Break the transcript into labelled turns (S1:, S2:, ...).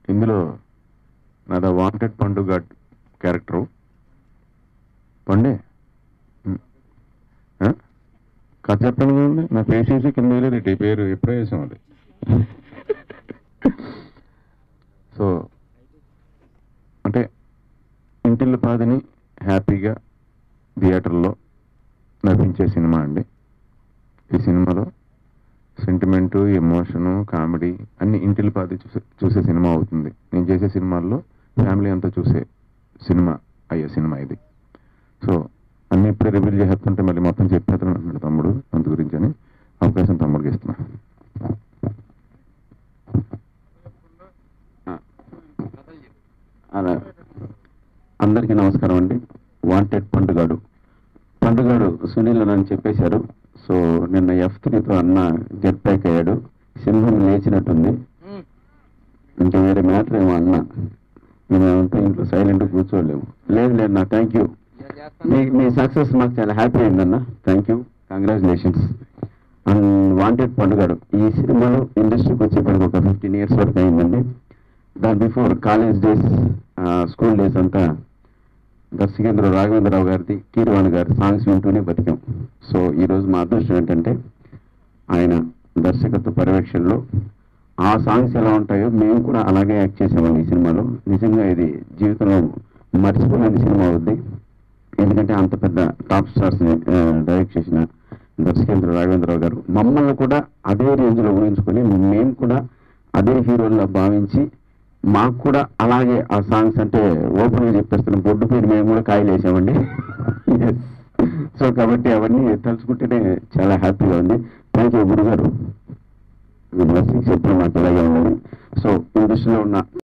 S1: ఇందులో నాది వాంటెడ్ పండుగ క్యారెక్టరు పండే ఉమ్. ఆ? కథ చెప్పాను కదండి నా ఫేస్ వేసి కింద వేయలేదు ఇటు ఈ పేరు ఎప్పుడో వేసాం అది సో అంటే ఇంటిల్లి పాదిని హ్యాపీగా థియేటర్లో నవ్వించే సినిమా అండి ఈ సినిమాలో సెంటిమెంటు ఎమోషను కామెడీ అన్ని ఇంటిల్లి పాది చూసే చూసే సినిమా అవుతుంది నేను చేసే సినిమాల్లో ఫ్యామిలీ అంతా చూసే సినిమా అయ్యే సినిమా ఇది సో అన్ని ఇప్పుడే రివీల్ చేస్తుంటే మళ్ళీ మొత్తం చెప్పేస్తాను అంటున్నాడు తమ్ముడు అందు గురించి అని అవకాశం తమ్ముడికి ఇస్తున్నా
S2: అలా అందరికీ నమస్కారం అండి వాంటెడ్ పండుగాడు పండుగాడు సునీల్ అని చెప్పేశారు సో నిన్న ఎఫ్ త్రీతో అన్న గెట్ బ్యాక్ అయ్యాడు సింహం లేచినట్టుంది ఇంకా వేరే మ్యాటర్ ఏమో అన్న మేమంతా ఇంట్లో సైలెంట్ కూర్చోలేము లేదు లేదు నా థ్యాంక్ యూ మీ మీ సక్సెస్ నాకు చాలా హ్యాపీ అయిందన్న thank you congratulations and wanted Pandugadu ఈ సినిమాలో ఇండస్ట్రీకి వచ్చేప్పటికి ఒక ఫిఫ్టీన్ ఇయర్స్ వరకు అయిందండి దాని before college days school days అంతా దర్శకేంద్ర రాఘవేంద్రరావు గారిది కీరవాణి గారి సాంగ్స్ వింటూనే బతికాం సో ఈరోజు మా అదృష్టం ఏంటంటే ఆయన దర్శకత్వ పర్యవేక్షణలో ఆ సాంగ్స్ ఎలా ఉంటాయో మేము కూడా అలాగే యాక్ట్ చేసామండి ఈ సినిమాలో నిజంగా ఇది జీవితంలో మర్చిపోలేని సినిమా అవుద్ది ఎందుకంటే అంత పెద్ద టాప్ స్టార్స్ డైరెక్ట్ చేసిన దర్శకేంద్ర రాఘవేంద్రరావు గారు మమ్మల్ని కూడా అదే రేంజ్లో ఊహించుకొని మేము కూడా అదే హీరోల్లో భావించి మాకు కూడా అలాగే ఆ సాంగ్స్ అంటే ఓపెన్గా చెప్పేస్తున్నాం బొడ్డు పేరు మేము కూడా కాయలు వేసామండి సో కాబట్టి అవన్నీ తలుచుకుంటేనే చాలా హ్యాపీగా ఉంది థ్యాంక్ యూ గురుగారు మీ బ్లెస్సింగ్స్ ఎప్పుడు మాకు ఇలాగే ఉండాలి సో ఇండస్ట్రీలో ఉన్న